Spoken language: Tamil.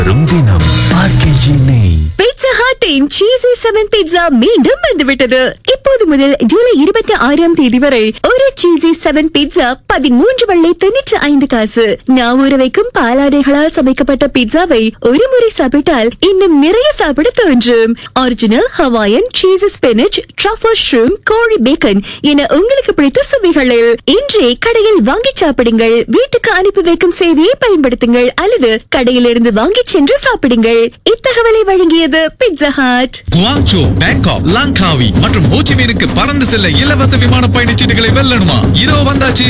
வரும் தினம் ஆர்கேஜி நெய் பீட்சா ஹாட்டின் சீசி செவன் பீட்சா மீண்டும் வந்துவிட்டது இப்போது முதல் ஜூலை இருபத்தி ஆறாம் தேதி வரை ஒரு சீசி செவன் பீட்சா பதிமூன்று வெள்ளை தொண்ணூற்றி ஐந்து காசு நான் ஊற வைக்கும் பாலாடைகளால் சமைக்கப்பட்ட பீட்சாவை ஒரு முறை சாப்பிட்டால் இன்னும் நிறைய சாப்பிட தோன்றும் original Hawaiian cheese spinach truffle shroom கோழி பேக்கன் என உங்களுக்கு பிடித்த சுவைகளில் இன்றே கடையில் வாங்கி சாப்பிடுங்கள் வீட்டுக்கு அனுப்பி வைக்கும் சேவையை பயன்படுத்துங்கள் அல்லது கடையிலிருந்து வாங்கி சென்று சாப்பிடுங்கள் இத்தகவலை வழங்கியது pizza hut Guangzhou Bangkok Langkawi மற்றும் ஹோச்சிமீனுக்கு பறந்து செல்ல இலவச விமான பயணச்சீட்டுகளை வெல்லணுமா இதோ வந்தாச்சு